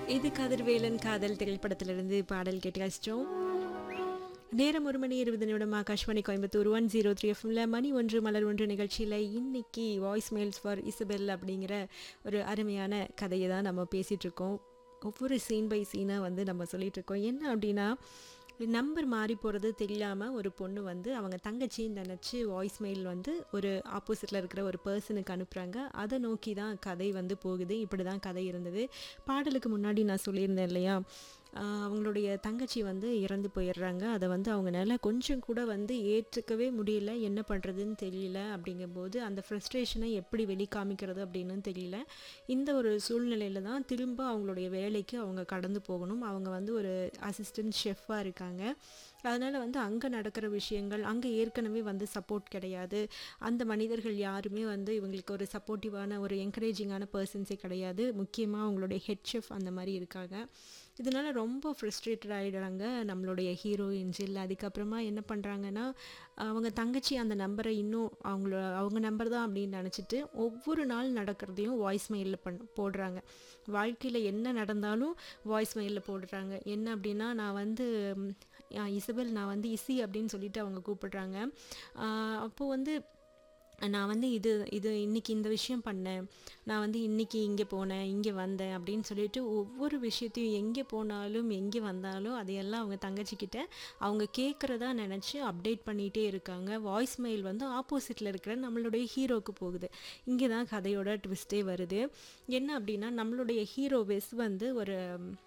இது கதிர்வேலன் காதல் திரைப்படத்திலிருந்து பாடல் கேட்டு கழிச்சிட்டோம் நேரம் ஒரு மணி இருபது நிமிடம் Akashvani Coimbatore one zero three எஃப்எம்ல மணி ஒன்று மலர் ஒன்று நிகழ்ச்சியில் இன்னைக்கு வாய்ஸ் மெயில்ஸ் ஃபார் இசபெல் அப்படிங்கிற ஒரு அருமையான கதையை தான் நம்ம பேசிகிட்டு இருக்கோம் ஒவ்வொரு சீன் பை சீனாக வந்து நம்ம சொல்லிட்டு இருக்கோம் என்ன அப்படின்னா நம்பர் மாறி போகிறது தெரியாமல் ஒரு பொண்ணு வந்து அவங்க தங்கச்சின்னு நினச்சி வாய்ஸ் மெயில் வந்து ஒரு ஆப்போசிட்டில் இருக்கிற ஒரு பர்சனுக்கு அனுப்புகிறாங்க அதை நோக்கி தான் கதை வந்து போகுது இப்படி தான் கதை இருந்தது பாடலுக்கு முன்னாடி நான் சொல்லியிருந்தேன் இல்லையா ஆஹ் அவங்களுடைய தங்கச்சி வந்து இறந்து போயிடுறாங்க அதை வந்து அவங்கனால கொஞ்சம் கூட வந்து ஏற்றுக்கவே முடியல என்ன பண்ணுறதுன்னு தெரியல அப்படிங்கும்போது அந்த ஃப்ரஸ்ட்ரேஷனை எப்படி வெளிக்காமிக்கிறது அப்படின்னு தெரியல இந்த ஒரு சூழ்நிலையில தான் திரும்ப அவங்களுடைய வேலைக்கு அவங்க கடந்து போகணும் அவங்க வந்து ஒரு அசிஸ்டன்ட் ஷெஃப்பாக இருக்காங்க அதனால் வந்து அங்கே நடக்கிற விஷயங்கள் அங்கே ஏற்கனவே வந்து சப்போர்ட் கிடையாது அந்த மனிதர்கள் யாருமே வந்து இவங்களுக்கு ஒரு சப்போர்ட்டிவான ஒரு என்கரேஜிங்கான பர்சன்ஸே கிடையாது முக்கியமாக அவங்களுடைய ஹெட் ஷெஃப் அந்த மாதிரி இருக்காங்க இதனால ரொம்ப ஃப்ரஸ்ட்ரேட்டட் ஆகிடுறாங்க நம்மளுடைய ஹீரோயின் ஜில் அதுக்கப்புறமா என்ன பண்ணுறாங்கன்னா அவங்க தங்கச்சி அந்த நம்பரை இன்னும் அவங்கள அவங்க நம்பர் தான் அப்படின்னு நினச்சிட்டு ஒவ்வொரு நாள் நடக்கிறதையும் வாய்ஸ் மெயிலில் பண் போடுறாங்க வாழ்க்கையில் என்ன நடந்தாலும் வாய்ஸ் மெயிலில் போடுறாங்க என்ன அப்படின்னா நான் வந்து ம், ஆ, இசபெல் நான் வந்து இசி அப்படின்னு சொல்லிட்டு அவங்க கூப்பிடுறாங்க அப்போது வந்து நான் வந்து இது இது இன்னைக்கு இந்த விஷயம் பண்ணேன் நான் வந்து இன்னைக்கு இங்கே போனேன் இங்கே வந்தேன் அப்படின்னு சொல்லிட்டு ஒவ்வொரு விஷயத்தையும் எங்கே போனாலும் எங்கே வந்தாலும் அதையெல்லாம் அவங்க தங்கச்சிக்கிட்ட அவங்க கேட்குறதா நினச்சி அப்டேட் பண்ணிகிட்டே இருக்காங்க வாய்ஸ் மெயில் வந்து ஆப்போசிட்டில் இருக்கிற நம்மளுடைய ஹீரோக்கு போகுது இங்கே தான் கதையோட ட்விஸ்டே வருது என்ன அப்படின்னா நம்மளுடைய ஹீரோ வெஸ் வந்து ஒரு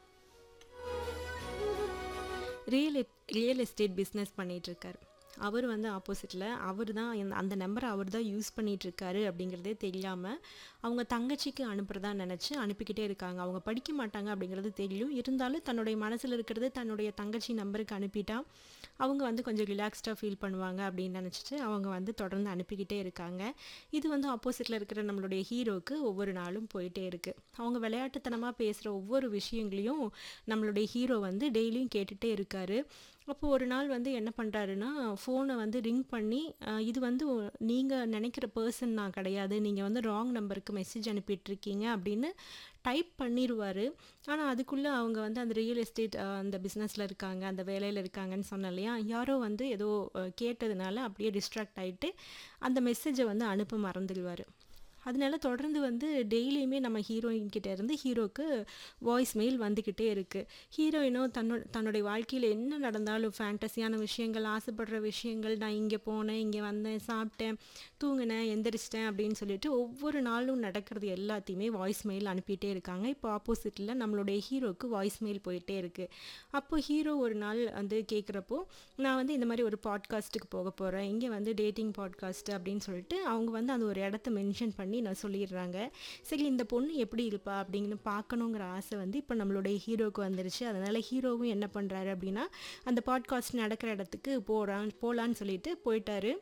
ரியல் ரியல் எஸ்டேட் பிஸ்னஸ் பண்ணிகிட்ருக்கார் அவர் வந்து ஆப்போசிட்டில் அவர் தான் இந்த- அந்த நம்பரை அவர் தான் யூஸ் பண்ணிகிட்ருக்காரு அப்படிங்கிறதே தெரியாமல் அவங்க தங்கச்சிக்கு அனுப்புகிறதா நினச்சி அனுப்பிக்கிட்டே இருக்காங்க அவங்க படிக்க மாட்டாங்க அப்படிங்கிறது தெரியும் இருந்தாலும் தன்னுடைய மனசில் இருக்கிறது தன்னுடைய தங்கச்சி நம்பருக்கு அனுப்பிட்டா அவங்க வந்து கொஞ்சம் ரிலாக்ஸ்டாக ஃபீல் பண்ணுவாங்க அப்படின்னு நினச்சிட்டு அவங்க வந்து தொடர்ந்து அனுப்பிக்கிட்டே இருக்காங்க இது வந்து ஆப்போசிட்டில் இருக்கிற நம்மளுடைய ஹீரோக்கு ஒவ்வொரு நாளும் போயிட்டே இருக்குது அவங்க விளையாட்டுத்தனமாக பேசுகிற ஒவ்வொரு விஷயங்களையும் நம்மளுடைய ஹீரோ வந்து டெய்லியும் கேட்டுகிட்டே இருக்காரு அப்போ ஒரு நாள் வந்து என்ன பண்ணுறாருன்னா ஃபோனை வந்து ரிங் பண்ணி அஹ், இது வந்து நீங்கள் நினைக்கிற பர்சன் நான் கிடையாது நீங்கள் வந்து ராங் நம்பருக்கு மெசேஜ் அனுப்பிட்டுருக்கீங்க அப்படின்னு டைப் பண்ணிடுவார் ஆனால் அதுக்குள்ளே அவங்க வந்து அந்த ரியல் எஸ்டேட் அந்த பிஸ்னஸில் இருக்காங்க அந்த வேலையில் இருக்காங்கன்னு சொன்னேன் இல்லையா யாரோ வந்து ஏதோ அஹ், கேட்டதுனால அப்படியே டிஸ்ட்ராக்ட் ஆகிட்டு அந்த மெசேஜை வந்து அனுப்ப மறந்துடுவார் அதனால தொடர்ந்து வந்து டெய்லியுமே நம்ம ஹீரோயின் கிட்ட இருந்து ஹீரோக்கு வாய்ஸ் மெயில் வந்துக்கிட்டே இருக்குது ஹீரோயினும் தன்னோ தன்னுடைய வாழ்க்கையில் என்ன நடந்தாலும் ஃபேண்டஸியான விஷயங்கள் ஆசைப்படுற விஷயங்கள் நான் இங்கே போனேன் இங்கே வந்தேன் சாப்பிட்டேன் தூங்கினேன் எந்திரிச்சிட்டேன் அப்படின்னு சொல்லிட்டு ஒவ்வொரு நாளும் நடக்கிறது எல்லாத்தையுமே வாய்ஸ் மெயில் அனுப்பிட்டே இருக்காங்க இப்போ ஆப்போசிட்டில் நம்மளுடைய ஹீரோக்கு வாய்ஸ் மெயில் போயிட்டே இருக்குது அப்போ ஹீரோ ஒரு நாள் வந்து கேட்குறப்போ நான் வந்து இந்த மாதிரி ஒரு பாட்காஸ்ட்டுக்கு போக போகிறேன் இங்கே வந்து டேட்டிங் பாட்காஸ்ட் அப்படின்னு சொல்லிட்டு அவங்க வந்து அந்த ஒரு இடத்த மென்ஷன் பண்ணி நான் சொல்லிடுறாங்க சரி இந்த பொண்ணு எப்படி இருப்பா அப்படின்னு பார்க்கணுங்கிற ஆசை வந்து இப்போ நம்மளுடைய ஹீரோவுக்கு வந்துருச்சு அதனால் ஹீரோவும் என்ன பண்ணுறாரு அப்படின்னா அந்த பாட்காஸ்ட் நடக்கிற இடத்துக்கு போகிறான் போகலான்னு சொல்லிட்டு போயிட்டாரு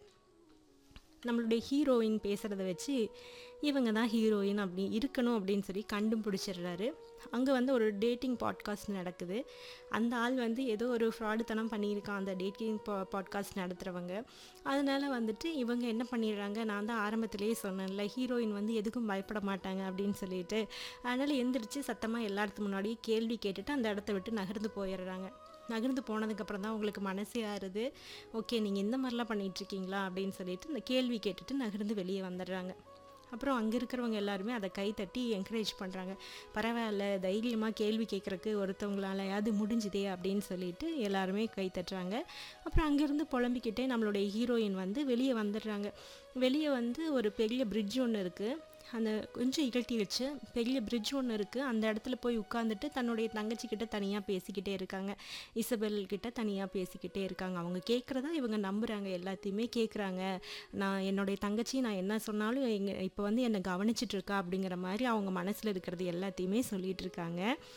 நம்மளுடைய ஹீரோயின் பேசுகிறத வச்சு இவங்க தான் ஹீரோயின் அப்படி இருக்கணும் அப்படின்னு சொல்லி கண்டுபிடிச்சிடுறாரு அங்கே வந்து ஒரு டேட்டிங் பாட்காஸ்ட் நடக்குது அந்த ஆள் வந்து ஏதோ ஒரு ஃப்ராடுத்தனம் பண்ணியிருக்கான் அந்த டேட்டிங் பா பாட்காஸ்ட் நடத்துகிறவங்க அதனால வந்துட்டு இவங்க என்ன பண்ணிடுறாங்க நான் தான் ஆரம்பத்திலேயே சொன்னேன்ல ஹீரோயின் வந்து எதுக்கும் பயப்பட மாட்டாங்க அப்படின்னு சொல்லிட்டு அதனால் எந்திரிச்சு சத்தமாக எல்லாத்துக்கு முன்னாடியே கேள்வி கேட்டுட்டு அந்த இடத்த விட்டு நகர்ந்து போயிடுறாங்க நகர்ந்து போனதுக்கப்புறம் தான் உங்களுக்கு மனசே ஆறுது ஓகே நீங்கள் இந்த மாதிரிலாம் பண்ணிட்டு இருக்கீங்களா அப்படின்னு சொல்லிட்டு இந்த கேள்வி கேட்டுட்டு நகர்ந்து வெளியே வந்துடுறாங்க அப்புறம் அங்கே இருக்கிறவங்க எல்லாருமே அதை கை தட்டி என்கரேஜ் பண்ணுறாங்க பரவாயில்ல தைரியமாக கேள்வி கேட்குறக்கு ஒருத்தவங்களாலையாவது முடிஞ்சுதே அப்படின்னு சொல்லிட்டு எல்லாருமே கை தட்டுறாங்க அப்புறம் அங்கேருந்து புலம்பிக்கிட்டே நம்மளுடைய ஹீரோயின் வந்து வெளியே வந்துடுறாங்க வெளியே வந்து ஒரு பெரிய பிரிட்ஜ் ஒன்று இருக்குது அந்த கொஞ்சம் இகழ்த்தி வச்சு பெரிய பிரிட்ஜ் ஒன்று இருக்குது அந்த இடத்துல போய் உட்காந்துட்டு தன்னுடைய தங்கச்சி கிட்ட தனியாக பேசிக்கிட்டே இருக்காங்க இசபெல் கிட்ட தனியாக பேசிக்கிட்டே இருக்காங்க அவங்க கேட்குறதா இவங்க நம்புகிறாங்க எல்லாத்தையுமே கேட்குறாங்க நான் என்னுடைய தங்கச்சி நான் என்ன சொன்னாலும் எங்க இப்போ வந்து என்னை கவனிச்சிட்டு இருக்கா அப்படிங்கிற மாதிரி அவங்க மனசில் இருக்கிறது எல்லாத்தையுமே சொல்லிட்டு இருக்காங்க